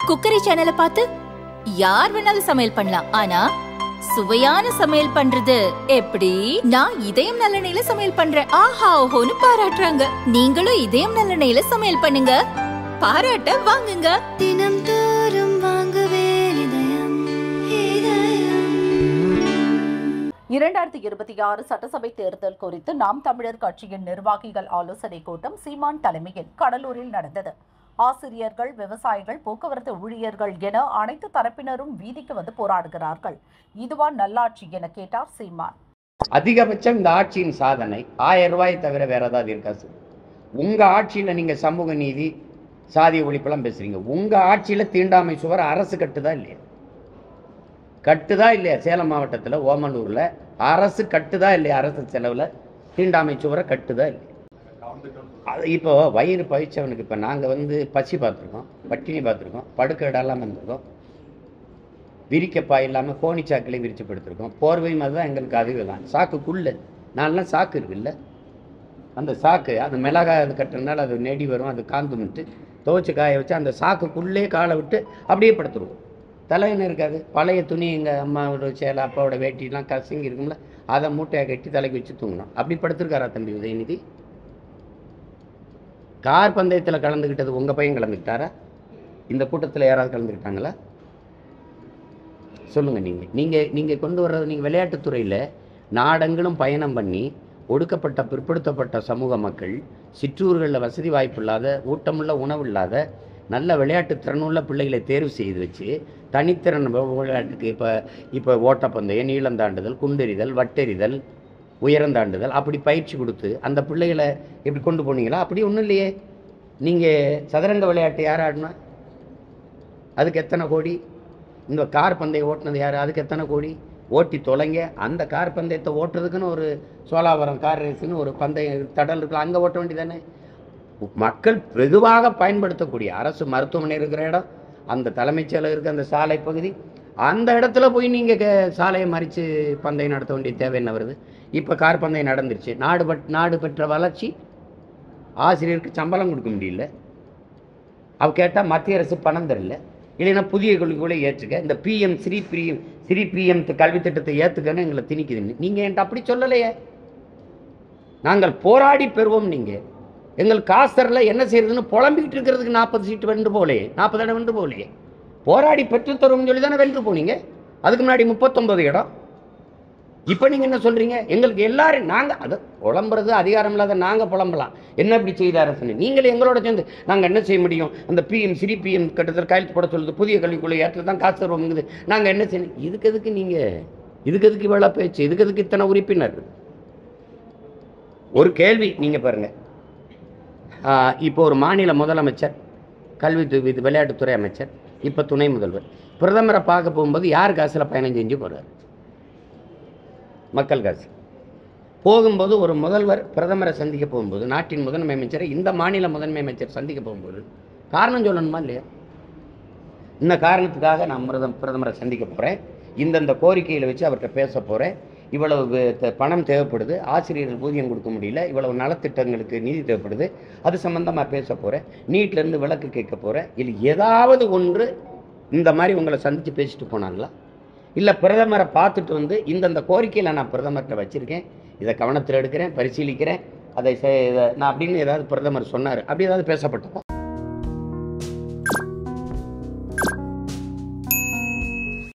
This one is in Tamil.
குக்கரி சேனலை பார்த்து யார் வேணாலும் சமையல் பண்ணலாம் ஆனா சுவையான சமையல் பண்றது எப்படி நான் இதயம் நல்லெண்ணெயில சமையல் பண்றேன் ஆஹா ஓஹோன்னு பாராட்டுறாங்க நீங்களும் இதயம் நல்லெண்ணெயில சமையல் பண்ணுங்க பாராட்ட வாங்குங்க தினம் தோறும் வாங்குவே இதயம் இதயம் இரண்டாயிரத்தி இருபத்தி ஆறு சட்டசபை தேர்தல் குறித்து நாம் தமிழர் கட்சியின் நிர்வாகிகள் ஆலோசனை கூட்டம் சீமான் தலைமையில் கடலூரில் நடந்தது ஆசிரியர்கள் விவசாயிகள் போக்குவரத்து ஊழியர்கள் என அனைத்து தரப்பினரும் வீதிக்கு வந்து போராடுகிறார்கள் இதுவா நல்லாட்சி என கேட்டார் சீமான் அதிகபட்சம் இந்த ஆட்சியின் சாதனை ஆயிரம் ரூபாய் தவிர வேற ஏதாவது இருக்கா சார் உங்க ஆட்சியில நீங்க சமூக நீதி சாதிய ஒழிப்பெல்லாம் பேசுறீங்க உங்க ஆட்சியில தீண்டாமை சுவர் அரசு கட்டுதா இல்லையா கட்டுதா இல்லையா சேலம் மாவட்டத்தில் ஓமலூர்ல அரசு கட்டுதா இல்லையா அரசு செலவுல தீண்டாமை சுவரை கட்டுதா இல்லையா அது இப்போ வயிறு பயிச்சவனுக்கு இப்போ நாங்கள் வந்து பசி பார்த்துருக்கோம் பட்டினி பார்த்துருக்கோம் படுக்க இடம்லாம் வந்திருக்கோம் விரிக்கப்பா இல்லாமல் கோணிச்சாக்கிலையும் விரிச்சு படுத்திருக்கோம் போர்வையும் அதுதான் எங்களுக்கு அதுவே தான் சாக்குக்குள்ள நான்லாம் சாக்கு இருக்குல்ல அந்த சாக்கு அது மிளகாய் அது கட்டுறதுனால அது நெடி வரும் அது காந்துமிட்டு துவைச்சு காய வச்சு அந்த சாக்குக்குள்ளே காலை விட்டு அப்படியே படுத்துருவோம் தலையணை இருக்காது பழைய துணி எங்கள் அம்மாவோட சேலை அப்பாவோட வேட்டிலாம் கசங்கி இருக்கும்ல அதை மூட்டையை கட்டி தலைக்கு வச்சு தூங்கணும் அப்படி படுத்திருக்காரா தம்பி உதயநிதி கார் பந்தயத்தில் கலந்துக்கிட்டது உங்கள் பையன் கலந்துக்கிட்டாரா இந்த கூட்டத்தில் யாராவது கலந்துக்கிட்டாங்களா சொல்லுங்கள் நீங்கள் நீங்கள் நீங்கள் கொண்டு வர்றது நீங்கள் விளையாட்டுத்துறையில் நாடெங்கிலும் பயணம் பண்ணி ஒடுக்கப்பட்ட பிற்படுத்தப்பட்ட சமூக மக்கள் சிற்றூர்களில் வசதி வாய்ப்பு இல்லாத ஊட்டமுள்ள உணவு இல்லாத நல்ல விளையாட்டு திறனுள்ள பிள்ளைகளை தேர்வு செய்து வச்சு தனித்திறன் வி- விளையாட்டுக்கு இப்போ இப்போ ஓட்டப்பந்தயம் நீளந்தாண்டுதல் குண்டெறிதல் வட்டெறிதல் உயரந்தாண்டுதல் அப்படி பயிற்சி கொடுத்து அந்த பிள்ளைகளை எப்படி கொண்டு போனீங்களா அப்படி ஒன்றும் இல்லையே நீங்கள் சதுரங்க விளையாட்டு யார் ஆடினா அதுக்கு எத்தனை கோடி இந்த கார் பந்தயம் ஓட்டுனது யார் அதுக்கு எத்தனை கோடி ஓட்டி தொலைங்க அந்த கார் பந்தயத்தை ஓட்டுறதுக்குன்னு ஒரு சோலாவரம் கார் ரேஸுன்னு ஒரு பந்தயம் தடல் இருக்குல்ல அங்கே ஓட்ட வேண்டியதானே மக்கள் வெகுவாக பயன்படுத்தக்கூடிய அரசு மருத்துவமனை இருக்கிற இடம் அந்த தலைமைச் செயலகம் இருக்க அந்த சாலை பகுதி அந்த இடத்துல போய் நீங்கள் சாலையை மறித்து பந்தயம் நடத்த வேண்டிய தேவை என்ன வருது இப்போ கார் பந்தயம் நடந்துருச்சு நாடு பட் நாடு பெற்ற வளர்ச்சி ஆசிரியருக்கு சம்பளம் கொடுக்க முடியல அவ கேட்டால் மத்திய அரசு பணம் தரல இல்லைன்னா புதிய கொள்கைகளை ஏற்றுக்க இந்த பிஎம் ஸ்ரீ பிரியம் ஸ்ரீ பிஎம் கல்வி திட்டத்தை ஏற்றுக்கன்னு எங்களை திணிக்குதுன்னு நீங்கள் என்கிட்ட அப்படி சொல்லலையே நாங்கள் போராடி பெறுவோம் நீங்கள் எங்கள் காசரில் என்ன செய்யறதுன்னு புலம்பிக்கிட்டு இருக்கிறதுக்கு நாற்பது சீட்டு வென்று போகலையே நாற்பது இடம் வென்று போகலையே போராடி பெற்றுத் தருவோம்னு சொல்லி தானே வென்று போனீங்க அதுக்கு முன்னாடி முப்பத்தொன்பது இடம் இப்போ நீங்கள் என்ன சொல்கிறீங்க எங்களுக்கு எல்லாரும் நாங்கள் அது புலம்புறது அதிகாரம் இல்லாத நாங்கள் புலம்பலாம் என்ன இப்படி செய்த அரசுன்னு நீங்கள் எங்களோட சேர்ந்து நாங்கள் என்ன செய்ய முடியும் அந்த பிஎம் சிறி பிஎம் கட்டத்தில் கையெழுத்து போட சொல்லுது புதிய கல்விக்குள்ளே ஏற்று தான் காசு தருவோம்ங்குது நாங்கள் என்ன செய்யணும் இதுக்கு எதுக்கு நீங்கள் இதுக்கு எதுக்கு இவ்வளோ பேச்சு இதுக்கு எதுக்கு இத்தனை உறுப்பினர் ஒரு கேள்வி நீங்கள் பாருங்கள் இப்போ ஒரு மாநில முதலமைச்சர் கல்வி து- இது விளையாட்டுத்துறை அமைச்சர் இப்போ துணை முதல்வர் பிரதமரை பார்க்க போகும்போது யார் காசில் பயணம் செஞ்சு போகிறார் மக்கள் காசு போகும்போது ஒரு முதல்வர் பிரதமரை சந்திக்க போகும்போது நாட்டின் முதன்மை அமைச்சரை இந்த மாநில முதன்மை அமைச்சர் சந்திக்க போகும்போது காரணம் சொல்லணுமா இல்லையா இந்த காரணத்துக்காக நான் பிரதம் பிரதமரை சந்திக்க போகிறேன் இந்தந்த கோரிக்கையில் வச்சு அவர்கிட்ட பேச போகிறேன் இவ்வளவு வே- த- பணம் தேவைப்படுது ஆசிரியர்கள் ஊதியம் கொடுக்க முடியல இவ்வளவு நலத்திட்டங்களுக்கு நிதி தேவைப்படுது அது சம்மந்தமாக பேச போகிறேன் நீட்லேருந்து விளக்கு கேட்க போகிறேன் இல்லை ஏதாவது ஒன்று இந்த மாதிரி உங்களை சந்தித்து பேசிட்டு போனாங்களா இல்லை பிரதமரை பார்த்துட்டு வந்து இந்தந்த கோரிக்கையில் நான் பிரதமர்கிட்ட வச்சுருக்கேன் இதை கவனத்தில் எடுக்கிறேன் பரிசீலிக்கிறேன் அதை செ- இதை நான் அப்படின்னு ஏதாவது பிரதமர் சொன்னார் அப்படி ஏதாவது பேசப்பட்டதா